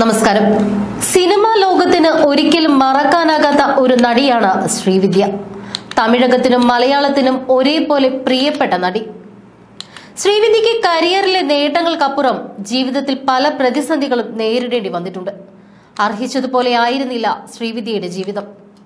നമസ്കാരം സിനിമാ ലോകത്തിന് ഒരിക്കലും മറക്കാനാകാത്ത ഒരു നടിയാണ് ശ്രീവിദ്യ തമിഴകത്തിനും മലയാളത്തിനും ഒരേപോലെ പ്രിയപ്പെട്ട നടി ശ്രീവിദ്യയ്ക്ക് കരിയറിലെ നേട്ടങ്ങൾക്കപ്പുറം ജീവിതത്തിൽ പല പ്രതിസന്ധികളും നേരിടേണ്ടി വന്നിട്ടുണ്ട് അർഹിച്ചതുപോലെ ആയിരുന്നില്ല ശ്രീവിദ്യയുടെ ജീവിതം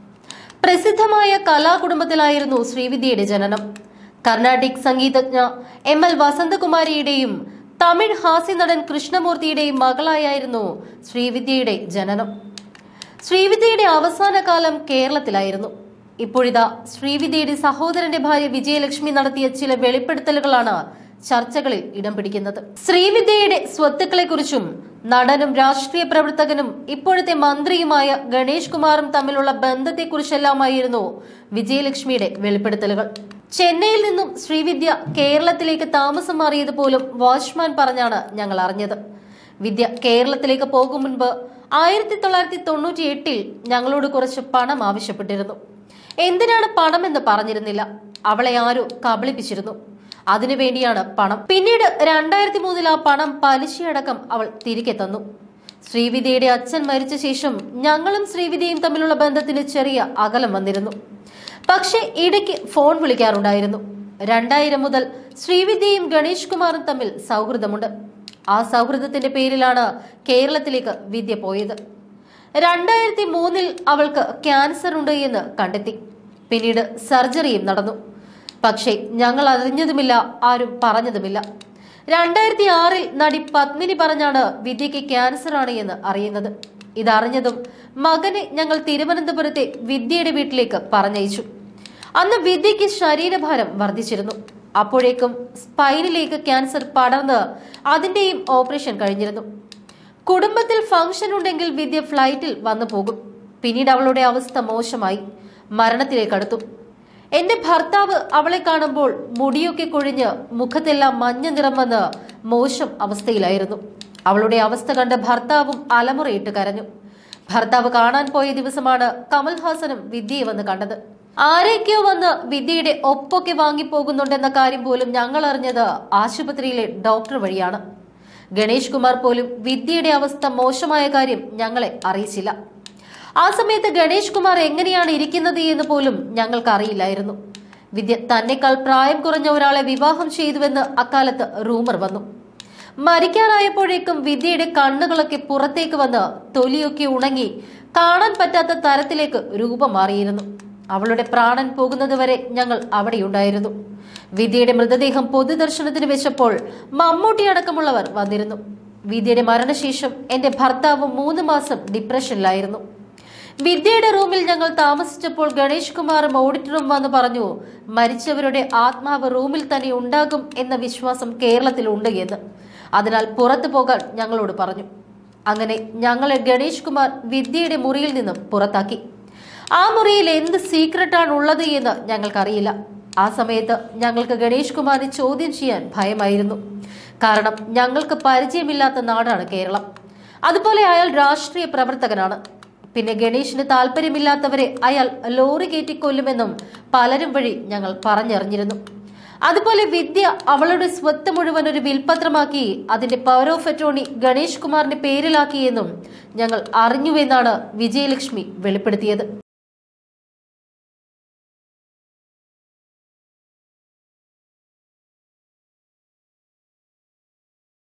പ്രസിദ്ധമായ കലാകുടുംബത്തിലായിരുന്നു ശ്രീവിദ്യയുടെ ജനനം കർണാട്ടിക് സംഗീതജ്ഞ എം എൽ വസന്തകുമാരിയുടെയും തമിഴ് ഹാസ്യനടൻ കൃഷ്ണമൂർത്തിയുടെയും മകളായിരുന്നു ശ്രീവിദ്യയുടെ ജനനം ശ്രീവിദ്യയുടെ അവസാന കാലം കേരളത്തിലായിരുന്നു ഇപ്പോഴിതാ ശ്രീവിദ്യയുടെ സഹോദരന്റെ ഭാര്യ വിജയലക്ഷ്മി നടത്തിയ ചില വെളിപ്പെടുത്തലുകളാണ് ചർച്ചകളിൽ ഇടം പിടിക്കുന്നത് ശ്രീവിദ്യയുടെ സ്വത്തുക്കളെക്കുറിച്ചും നടനും രാഷ്ട്രീയ പ്രവർത്തകനും ഇപ്പോഴത്തെ മന്ത്രിയുമായ ഗണേഷ് കുമാറും തമ്മിലുള്ള ബന്ധത്തെക്കുറിച്ചെല്ലാമായിരുന്നു വിജയലക്ഷ്മിയുടെ വെളിപ്പെടുത്തലുകൾ ചെന്നൈയിൽ നിന്നും ശ്രീവിദ്യ കേരളത്തിലേക്ക് താമസം മാറിയത് പോലും വാച്ച്മാൻ പറഞ്ഞാണ് ഞങ്ങൾ അറിഞ്ഞത് വിദ്യ കേരളത്തിലേക്ക് പോകും മുൻപ് ആയിരത്തി തൊള്ളായിരത്തി തൊണ്ണൂറ്റി എട്ടിൽ ഞങ്ങളോട് കുറച്ച് പണം ആവശ്യപ്പെട്ടിരുന്നു എന്തിനാണ് പണമെന്ന് പറഞ്ഞിരുന്നില്ല അവളെ ആരോ കബളിപ്പിച്ചിരുന്നു അതിനുവേണ്ടിയാണ് പണം പിന്നീട് രണ്ടായിരത്തി മൂന്നിൽ ആ പണം പലിശയടക്കം അവൾ തിരികെ തന്നു ശ്രീവിദ്യയുടെ അച്ഛൻ മരിച്ച ശേഷം ഞങ്ങളും ശ്രീവിദ്യയും തമ്മിലുള്ള ബന്ധത്തിന് ചെറിയ അകലം വന്നിരുന്നു പക്ഷെ ഇടയ്ക്ക് ഫോൺ വിളിക്കാറുണ്ടായിരുന്നു രണ്ടായിരം മുതൽ ശ്രീവിദ്യയും ഗണേഷ് കുമാറും തമ്മിൽ സൗഹൃദമുണ്ട് ആ സൗഹൃദത്തിന്റെ പേരിലാണ് കേരളത്തിലേക്ക് വിദ്യ പോയത് രണ്ടായിരത്തി മൂന്നിൽ അവൾക്ക് ക്യാൻസർ ഉണ്ട് എന്ന് കണ്ടെത്തി പിന്നീട് സർജറിയും നടന്നു പക്ഷേ ഞങ്ങൾ അറിഞ്ഞതുമില്ല ആരും പറഞ്ഞതുമില്ല രണ്ടായിരത്തി ആറിൽ നടി പത്മിനി പറഞ്ഞാണ് വിദ്യയ്ക്ക് ക്യാൻസർ ആണ് എന്ന് അറിയുന്നത് ഇതറിഞ്ഞതും മകനെ ഞങ്ങൾ തിരുവനന്തപുരത്തെ വിദ്യയുടെ വീട്ടിലേക്ക് പറഞ്ഞയച്ചു അന്ന് വിദ്യയ്ക്ക് ശരീരഭാരം വർദ്ധിച്ചിരുന്നു അപ്പോഴേക്കും സ്പൈനിലേക്ക് ക്യാൻസർ പടർന്ന് അതിന്റെയും ഓപ്പറേഷൻ കഴിഞ്ഞിരുന്നു കുടുംബത്തിൽ ഫംഗ്ഷൻ ഉണ്ടെങ്കിൽ വിദ്യ ഫ്ലൈറ്റിൽ വന്നു പോകും പിന്നീട് അവളുടെ അവസ്ഥ മോശമായി മരണത്തിലേക്ക് അടുത്തു എന്റെ ഭർത്താവ് അവളെ കാണുമ്പോൾ മുടിയൊക്കെ കൊഴിഞ്ഞ് മുഖത്തെല്ലാം മഞ്ഞ നിറം വന്ന് മോശം അവസ്ഥയിലായിരുന്നു അവളുടെ അവസ്ഥ കണ്ട് ഭർത്താവും അലമുറയിട്ട് കരഞ്ഞു ഭർത്താവ് കാണാൻ പോയ ദിവസമാണ് കമൽഹാസനും വിദ്യയെ വന്ന് കണ്ടത് ആരൊക്കെയോ വന്ന് വിദ്യയുടെ ഒപ്പൊക്കെ വാങ്ങിപ്പോകുന്നുണ്ടെന്ന കാര്യം പോലും ഞങ്ങൾ അറിഞ്ഞത് ആശുപത്രിയിലെ ഡോക്ടർ വഴിയാണ് ഗണേഷ് കുമാർ പോലും വിദ്യയുടെ അവസ്ഥ മോശമായ കാര്യം ഞങ്ങളെ അറിയിച്ചില്ല ആ സമയത്ത് ഗണേഷ് കുമാർ എങ്ങനെയാണ് ഇരിക്കുന്നത് എന്ന് പോലും ഞങ്ങൾക്ക് അറിയില്ലായിരുന്നു വിദ്യ തന്നെക്കാൾ പ്രായം കുറഞ്ഞ ഒരാളെ വിവാഹം ചെയ്തുവെന്ന് അക്കാലത്ത് റൂമർ വന്നു മരിക്കാറായപ്പോഴേക്കും വിദ്യയുടെ കണ്ണുകളൊക്കെ പുറത്തേക്ക് വന്ന് തൊലിയൊക്കെ ഉണങ്ങി കാണാൻ പറ്റാത്ത തരത്തിലേക്ക് രൂപം മാറിയിരുന്നു അവളുടെ പ്രാണൻ പോകുന്നതുവരെ ഞങ്ങൾ അവിടെയുണ്ടായിരുന്നു വിദ്യയുടെ മൃതദേഹം പൊതുദർശനത്തിന് വെച്ചപ്പോൾ മമ്മൂട്ടി അടക്കമുള്ളവർ വന്നിരുന്നു വിദ്യയുടെ മരണശേഷം എന്റെ ഭർത്താവ് മൂന്ന് മാസം ഡിപ്രഷനിലായിരുന്നു വിദ്യയുടെ റൂമിൽ ഞങ്ങൾ താമസിച്ചപ്പോൾ ഗണേഷ് കുമാറും ഓഡിറ്ററും വന്ന് പറഞ്ഞു മരിച്ചവരുടെ ആത്മാവ് റൂമിൽ തന്നെ ഉണ്ടാകും എന്ന വിശ്വാസം കേരളത്തിലുണ്ട് എന്ന് അതിനാൽ പുറത്തു പോകാൻ ഞങ്ങളോട് പറഞ്ഞു അങ്ങനെ ഞങ്ങളെ ഗണേഷ് കുമാർ വിദ്യയുടെ മുറിയിൽ നിന്നും പുറത്താക്കി ആ മുറിയിൽ എന്ത് സീക്രട്ടാണ് ഉള്ളത് എന്ന് ഞങ്ങൾക്കറിയില്ല ആ സമയത്ത് ഞങ്ങൾക്ക് ഗണേഷ് കുമാറിനെ ചോദ്യം ചെയ്യാൻ ഭയമായിരുന്നു കാരണം ഞങ്ങൾക്ക് പരിചയമില്ലാത്ത നാടാണ് കേരളം അതുപോലെ അയാൾ രാഷ്ട്രീയ പ്രവർത്തകനാണ് പിന്നെ ഗണേഷിന് താല്പര്യമില്ലാത്തവരെ അയാൾ ലോറി കയറ്റിക്കൊല്ലുമെന്നും പലരും വഴി ഞങ്ങൾ പറഞ്ഞറിഞ്ഞിരുന്നു അതുപോലെ വിദ്യ അവളുടെ സ്വത്ത് മുഴുവൻ ഒരു വിൽപത്രമാക്കി അതിന്റെ പവർ ഓഫ് അറ്റോർണി ഗണേഷ് കുമാറിന്റെ പേരിലാക്കിയെന്നും ഞങ്ങൾ അറിഞ്ഞുവെന്നാണ് വിജയലക്ഷ്മി വെളിപ്പെടുത്തിയത്